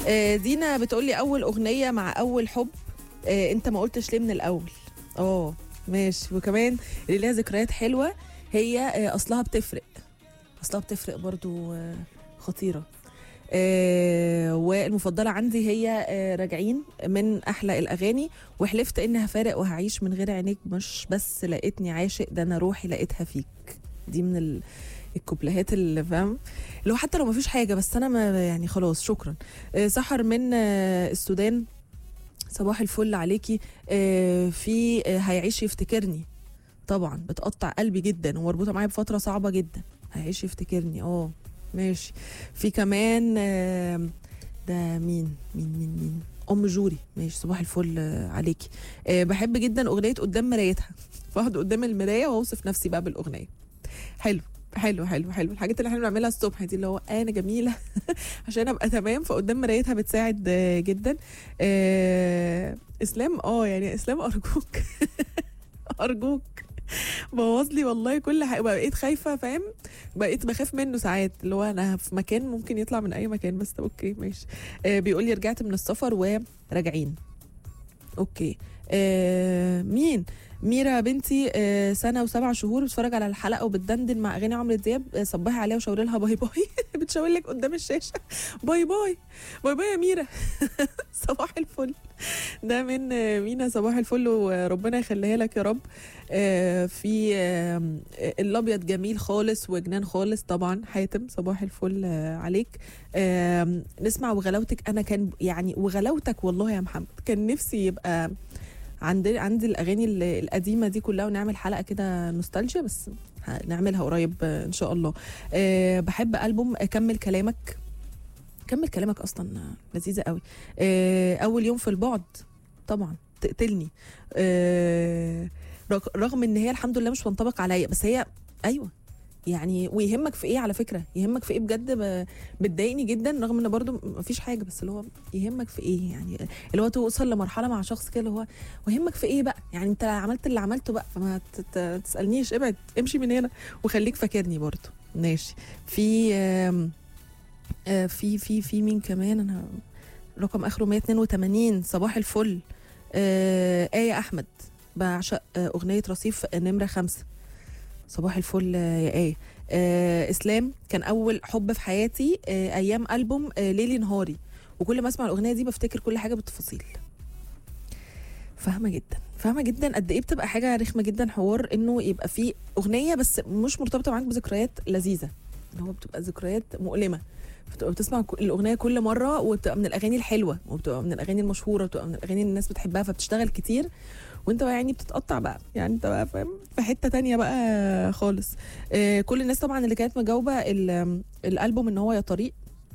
آه، دينا بتقول لي اول اغنيه مع اول حب آه، انت ما قلتش ليه من الاول اه ماشي وكمان اللي ليها ذكريات حلوه هي آه، اصلها بتفرق اصلها بتفرق برضو آه، خطيره آه والمفضله عندي هي آه راجعين من احلى الاغاني وحلفت اني هفارق وهعيش من غير عينيك مش بس لقيتني عاشق ده انا روحي لقيتها فيك دي من ال... الكوبليهات اللي فاهم اللي هو حتى لو مفيش حاجه بس انا ما يعني خلاص شكرا آه، سحر من آه، السودان صباح الفل عليكي آه، في آه، هيعيش يفتكرني طبعا بتقطع قلبي جدا ومربوطه معايا بفتره صعبه جدا هيعيش يفتكرني اه ماشي في كمان آه، ده مين مين مين مين ام جوري ماشي صباح الفل آه، عليكي آه، بحب جدا اغنيه قدام مرايتها فاقعد قدام المرايه واوصف نفسي بقى بالاغنيه حلو حلو حلو حلو الحاجات اللي احنا بنعملها الصبح دي اللي هو انا جميله عشان ابقى تمام فقدام مرايتها بتساعد آه، جدا آه اسلام اه يعني اسلام ارجوك ارجوك بوظ لي والله كل حاجه بقيت خايفه فاهم بقيت بخاف منه ساعات اللي هو انا في مكان ممكن يطلع من اي مكان بس اوكي ماشي آه بيقول لي رجعت من السفر وراجعين اوكي آه مين ميرا بنتي آه سنه وسبع شهور بتتفرج على الحلقه وبتدندن مع اغاني عمرو دياب آه صبحي عليها وشاوري لها باي باي بتشاور لك قدام الشاشه باي باي باي باي يا ميرا صباح الفل ده من آه، مينا صباح الفل وربنا يخليها لك يا رب آه، في آه، الابيض جميل خالص وجنان خالص طبعا حاتم صباح الفل آه، عليك آم، نسمع وغلاوتك انا كان يعني وغلاوتك والله يا محمد كان نفسي يبقى عندي عندي الاغاني ال- القديمه دي كلها ونعمل حلقه كده نوستالجيا بس ه- نعملها قريب آه، ان شاء الله أه بحب البوم كمل كلامك كمل كلامك اصلا لذيذه قوي أه اول يوم في البعد طبعا تقتلني أه رغ- رغم ان هي الحمد لله مش بتنطبق عليا بس هي ايوه يعني ويهمك في ايه على فكره يهمك في ايه بجد ب- بتضايقني جدا رغم ان برضو مفيش حاجه بس اللي هو يهمك في ايه يعني اللي هو توصل لمرحله مع شخص كده اللي هو ويهمك في ايه بقى يعني انت عملت اللي عملته بقى فما تت- تسالنيش ابعد امشي من هنا وخليك فاكرني برضو ماشي في آم، آه، في في في مين كمان انا رقم اخره 182 صباح الفل آه آية أحمد بعشق آه أغنية رصيف نمرة خمسة صباح الفل آه، يا آية آه إسلام كان أول حب في حياتي آه أيام ألبوم آه ليلي نهاري وكل ما أسمع الأغنية دي بفتكر كل حاجة بالتفاصيل فاهمة جدا فاهمة جدا قد إيه بتبقى حاجة رخمة جدا حوار إنه يبقى في أغنية بس مش مرتبطة معاك بذكريات لذيذة اللي هو بتبقى ذكريات مؤلمة بتبقى بتسمع ك- الاغنيه كل مره وبتبقى من الاغاني الحلوه وبتبقى من الاغاني المشهوره وبتبقى من الاغاني اللي الناس بتحبها فبتشتغل كتير وانت بقى يعني بتتقطع بقى يعني انت بقى فاهم في حته تانية بقى خالص آه كل الناس طبعا اللي كانت مجاوبه ال- الالبوم ان هو يا طريق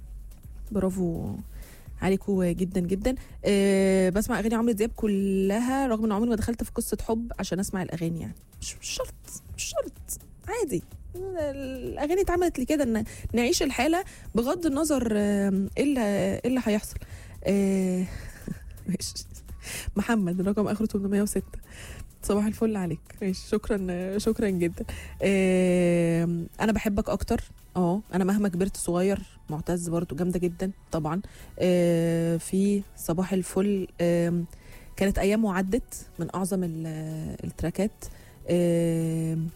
برافو عليكم جدا جدا أه بسمع اغاني عمرو دياب كلها رغم ان عمري ما دخلت في قصه حب عشان اسمع الاغاني يعني مش مش شرط مش شرط عادي الاغاني اتعملت لكده ان نعيش الحاله بغض النظر آم، ايه اللي ايه اللي هيحصل آه، ماشي محمد رقم اخره 806 صباح الفل عليك ماشي شكرا شكرا جدا آم، انا بحبك اكتر اه انا مهما كبرت صغير معتز برضو جامده جدا طبعا آه، في صباح الفل آم، كانت ايام وعدت من اعظم ال- التراكات آم،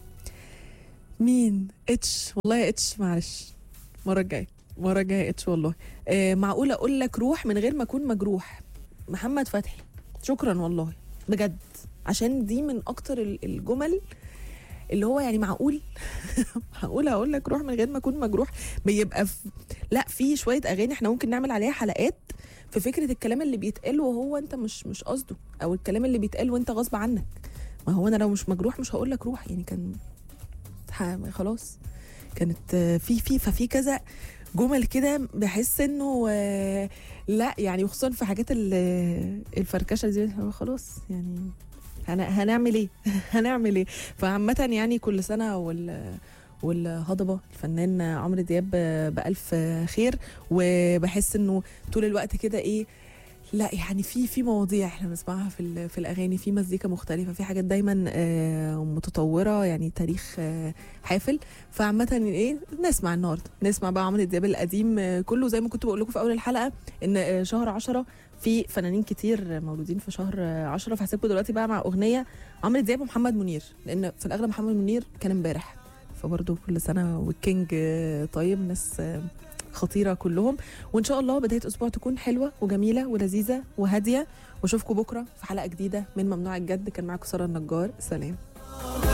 مين اتش والله يا اتش معلش المره الجايه المره الجايه اتش والله آه معقول اقول لك روح من غير ما اكون مجروح محمد فتحي شكرا والله بجد عشان دي من اكتر ال- الجمل اللي هو يعني معقول معقول اقول لك روح من غير ما اكون مجروح بيبقى في لا في شويه اغاني احنا ممكن نعمل عليها حلقات في فكره الكلام اللي بيتقال وهو انت مش مش قصده او الكلام اللي بيتقال وانت غصب عنك ما هو انا لو مش مجروح مش هقول لك روح يعني كان ح- خلاص كانت آه، في في ففي كذا جمل كده بحس انه آه، لا يعني وخصوصا في حاجات ال- الفركشه دي هو خلاص يعني هن- هنعمل ايه هنعمل ايه فعامه يعني كل سنه وال والهضبه الفنان عمرو دياب آه، بالف آه، خير وبحس انه طول الوقت كده ايه لا يعني في في مواضيع احنا بنسمعها في ال- في الاغاني في مزيكا مختلفه في حاجات دايما آه، متطوره يعني تاريخ آه، حافل فعامه ايه نسمع النهارده نسمع بقى عمرو دياب القديم آه، كله زي ما كنت بقول لكم في اول الحلقه ان آه، شهر عشرة في فنانين كتير مولودين في شهر آه، عشرة فهسيبكم دلوقتي بقى مع اغنيه عمرو دياب ومحمد منير لان في الاغلب محمد منير كان امبارح فبرضه كل سنه والكينج آه، طيب ناس آه، خطيره كلهم وان شاء الله بدايه اسبوع تكون حلوه وجميله ولذيذه وهاديه واشوفكم بكره في حلقه جديده من ممنوع الجد كان معاكم ساره النجار سلام